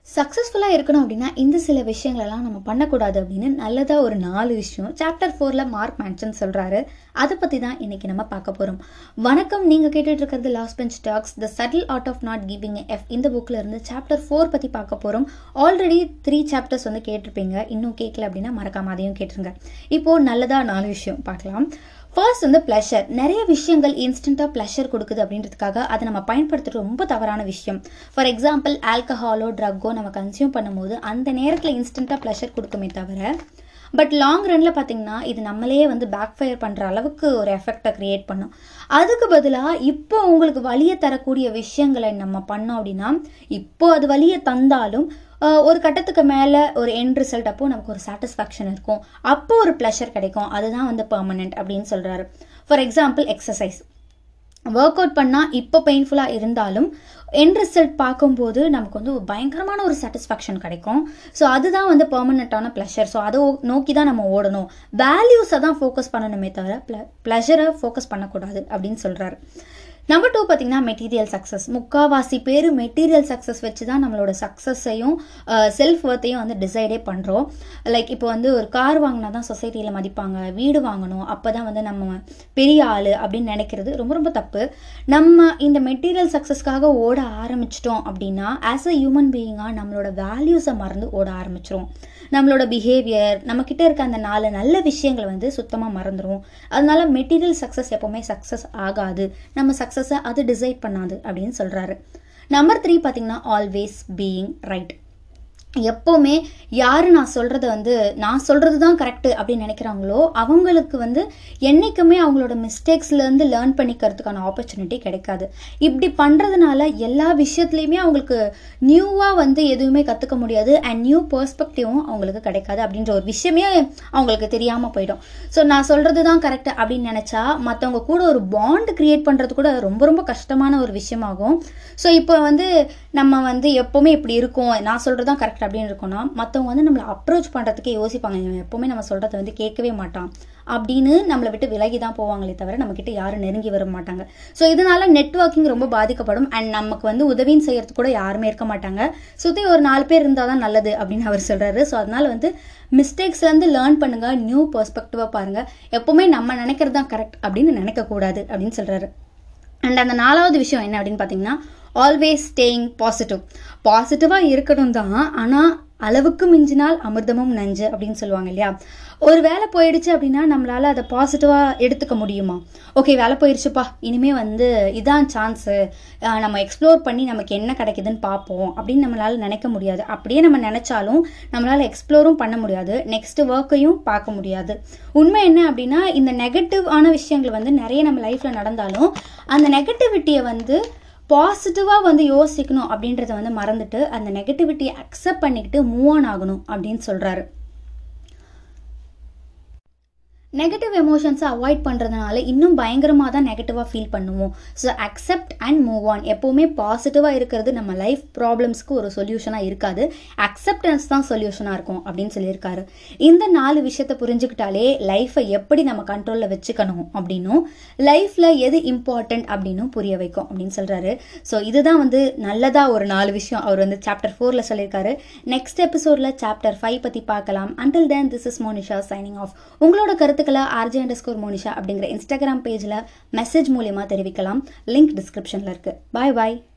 சக்ஸஸ்ஃபுல்லாக இருக்கணும் அப்படின்னா இந்த சில விஷயங்களெல்லாம் நம்ம பண்ணக்கூடாது அப்படின்னு நல்லதாக ஒரு நாலு விஷயம் சாப்டர் ஃபோரில் மார்க் மேன்சன் சொல்கிறாரு அதை பற்றி தான் இன்றைக்கி நம்ம பார்க்க போகிறோம் வணக்கம் நீங்கள் கேட்டுட்டு இருக்கிறது last bench talks the subtle art of not giving F இந்த புக்கில் இருந்து சாப்டர் ஃபோர் பற்றி பார்க்க போகிறோம் ஆல்ரெடி த்ரீ சாப்டர்ஸ் வந்து கேட்டிருப்பீங்க இன்னும் கேட்கல அப்படின்னா மறக்காம அதையும் கேட்டுருங்க இப்போது நல்லதாக நாலு விஷயம் பார்க்கலாம் ஃபர்ஸ்ட் வந்து ப்ளஷர் நிறைய விஷயங்கள் இன்ஸ்டண்ட்டாக ப்ளஷர் கொடுக்குது அப்படின்றதுக்காக அதை நம்ம பயன்படுத்துறது ரொம்ப தவறான விஷயம் ஃபார் எக்ஸாம்பிள் ஆல்கஹாலோ ட்ரக்கோ நம்ம கன்சியூம் பண்ணும்போது அந்த நேரத்தில் இன்ஸ்டண்ட்டாக ப்ளஷர் கொடுக்குமே தவிர பட் லாங் ரனில் பார்த்தீங்கன்னா இது நம்மளே வந்து பேக் ஃபயர் பண்ணுற அளவுக்கு ஒரு எஃபெக்டை க்ரியேட் பண்ணும் அதுக்கு பதிலாக இப்போ உங்களுக்கு வலியை தரக்கூடிய விஷயங்களை நம்ம பண்ணோம் அப்படின்னா இப்போ அது வலியை தந்தாலும் ஆஹ் ஒரு கட்டத்துக்கு மேலே ஒரு எண்ட் ரிசல்ட் அப்போ நமக்கு ஒரு சாட்டிஸ்ஃபேக்ஷன் இருக்கும் அப்போ ஒரு ப்ளஷர் கிடைக்கும் அதுதான் வந்து பெர்மனெண்ட் அப்படின்னு சொல்கிறாரு for example exercise work out பண்ணால் இப்போ பெயின்ஃபுல்லாக இருந்தாலும் எண்ட் ரிசல்ட் பார்க்கும்போது நமக்கு வந்து ஒரு பயங்கரமான ஒரு சாட்டிஸ்ஃபேக்ஷன் கிடைக்கும் ஸோ அதுதான் வந்து பெர்மனண்ட்டான ப்ளஷர் ஸோ அதை ஓ- நோக்கி தான் நம்ம ஓடணும் வேல்யூஸை தான் ஃபோக்கஸ் பண்ணணுமே தவிர ப்ள ப்ளஷரை ஃபோக்கஸ் பண்ணக்கூடாது அப்படின்னு சொல்கிறாரு நம்பர் டூ பார்த்தீங்கன்னா மெட்டீரியல் சக்ஸஸ் முக்காவாசி பேர் மெட்டீரியல் சக்ஸஸ் வச்சு தான் நம்மளோட சக்ஸஸையும் செல்ஃப் ஒர்த்தையும் வந்து டிசைடே பண்ணுறோம் லைக் இப்போ வந்து ஒரு கார் வாங்கினா தான் சொசைட்டியில் மதிப்பாங்க வீடு வாங்கணும் அப்போ தான் வந்து நம்ம பெரிய ஆள் அப்படின்னு நினைக்கிறது ரொம்ப ரொம்ப தப்பு நம்ம இந்த மெட்டீரியல் சக்ஸஸ்க்காக ஓட ஆரம்பிச்சிட்டோம் அப்படின்னா ஆஸ் அ ஹியூமன் பீயிங்காக நம்மளோட வேல்யூஸை மறந்து ஓட ஆரம்பிச்சிரும் நம்மளோட பிஹேவியர் நம்மக்கிட்ட இருக்க அந்த நாலு நல்ல விஷயங்களை வந்து சுத்தமாக மறந்துடும் அதனால மெட்டீரியல் சக்ஸஸ் எப்போவுமே சக்ஸஸ் ஆகாது நம்ம சக்ஸஸை அது டிசைட் பண்ணாது அப்படின்னு சொல்கிறாரு நம்பர் த்ரீ பார்த்தீங்கன்னா ஆல்வேஸ் பீயிங் ரைட் எப்போவுமே யார் நான் சொல்கிறத வந்து நான் சொல்கிறது தான் கரெக்டு அப்படின்னு நினைக்கிறாங்களோ அவங்களுக்கு வந்து என்றைக்குமே அவங்களோட மிஸ்டேக்ஸ்லேருந்து லேர்ன் பண்ணிக்கிறதுக்கான ஆப்பர்ச்சுனிட்டி கிடைக்காது இப்படி பண்ணுறதுனால எல்லா விஷயத்துலையுமே அவங்களுக்கு நியூவாக வந்து எதுவுமே கற்றுக்க முடியாது அண்ட் நியூ பெர்ஸ்பெக்டிவும் அவங்களுக்கு கிடைக்காது அப்படின்ற ஒரு விஷயமே அவங்களுக்கு தெரியாமல் போயிடும் ஸோ நான் சொல்கிறது தான் கரெக்ட் அப்படின்னு நினச்சா மற்றவங்க கூட ஒரு பாண்ட் கிரியேட் பண்ணுறது கூட ரொம்ப ரொம்ப கஷ்டமான ஒரு விஷயமாகும் ஸோ இப்போ வந்து நம்ம வந்து எப்போவுமே இப்படி இருக்கோம் நான் சொல்கிறது தான் கரெக்ட் அப்படின்னு இருக்கோம்னா மற்றவங்க வந்து நம்மளை அப்ரோச் பண்ணுறதுக்கே யோசிப்பாங்க இவன் எப்போவுமே நம்ம சொல்கிறத வந்து கேட்கவே மாட்டான் அப்படின்னு நம்மளை விட்டு விலகி தான் போவாங்களே தவிர நம்மக்கிட்ட யாரும் நெருங்கி வர மாட்டாங்க ஸோ இதனால நெட்வொர்க்கிங் ரொம்ப பாதிக்கப்படும் அண்ட் நமக்கு வந்து உதவின்னு செய்யறதுக்கு கூட யாருமே இருக்க மாட்டாங்க சுற்றி ஒரு நாலு பேர் இருந்தால் தான் நல்லது அப்படின்னு அவர் சொல்கிறாரு ஸோ அதனால வந்து மிஸ்டேக்ஸ்லேருந்து லேர்ன் பண்ணுங்க நியூ பெர்ஸ்பெக்டிவாக பாருங்க எப்போவுமே நம்ம நினைக்கிறது தான் கரெக்ட் அப்படின்னு நினைக்கக்கூடாது அப்படின்னு சொல்கிறாரு அண்ட் அந்த நாலாவது விஷயம் என்ன அப்படின்னு பார்த்தீங்கன்னா ஆல்வேஸ் ஸ்டேயிங் பாசிட்டிவ் பாசிட்டிவாக இருக்கணும் தான் ஆனால் அளவுக்கு மிஞ்சினால் அமிர்தமும் நஞ்சு அப்படின்னு சொல்லுவாங்க இல்லையா ஒரு வேலை போயிடுச்சு அப்படின்னா நம்மளால அதை பாசிட்டிவாக எடுத்துக்க முடியுமா ஓகே வேலை போயிடுச்சுப்பா இனிமே வந்து இதான் சான்ஸு நம்ம எக்ஸ்ப்ளோர் பண்ணி நமக்கு என்ன கிடைக்குதுன்னு பார்ப்போம் அப்படின்னு நம்மளால நினைக்க முடியாது அப்படியே நம்ம நினைச்சாலும் நம்மளால எக்ஸ்ப்ளோரும் பண்ண முடியாது நெக்ஸ்ட் ஒர்க்கையும் பார்க்க முடியாது உண்மை என்ன அப்படின்னா இந்த நெகட்டிவ் ஆன விஷயங்கள் வந்து நிறைய நம்ம லைஃப்ல நடந்தாலும் அந்த நெகட்டிவிட்டியை வந்து பாசிட்டிவாக வந்து யோசிக்கணும் அப்படின்றத வந்து மறந்துட்டு அந்த நெகட்டிவிட்டியை அக்செப்ட் பண்ணிக்கிட்டு மூவ் ஆன் ஆகணும் அப்படின்னு சொல்கிறாரு நெகட்டிவ் எமோஷன்ஸை அவாய்ட் பண்ணுறதுனால இன்னும் பயங்கரமாக தான் நெகட்டிவாக ஃபீல் பண்ணுவோம் so accept and move on எப்போவுமே பாசிட்டிவாக இருக்கிறது நம்ம லைஃப் ப்ராப்ளம்ஸ்க்கு ஒரு சொல்யூஷனாக இருக்காது அக்செப்டன்ஸ் தான் சொல்யூஷனாக இருக்கும் அப்படின்னு சொல்லியிருக்காரு இந்த நாலு விஷயத்தை புரிஞ்சுக்கிட்டாலே லைஃப்பை எப்படி நம்ம கண்ட்ரோலில் வச்சுக்கணும் அப்படின்னும் லைஃப்பில் எது இம்பார்ட்டண்ட் அப்படின்னும் புரிய வைக்கும் அப்படின்னு சொல்கிறாரு ஸோ இதுதான் வந்து நல்லதாக ஒரு நாலு விஷயம் அவர் வந்து சாப்டர் ஃபோரில் சொல்லியிருக்காரு நெக்ஸ்ட் எபிசோடில் சாப்டர் ஃபைவ் பற்றி பார்க்கலாம் until then this is Monisha signing off உங்களோட கருத்துக்களை ஆர்ஜே அண்டர் ஸ்கோர் மோனிஷா அப்படிங்கிற இன்ஸ்டாகிராம் பேஜில் மெசேஜ் மூலியமாக தெரிவிக்கலாம் லிங்க் டிஸ்கிரிப்ஷனில் இருக்குது பாய் பாய்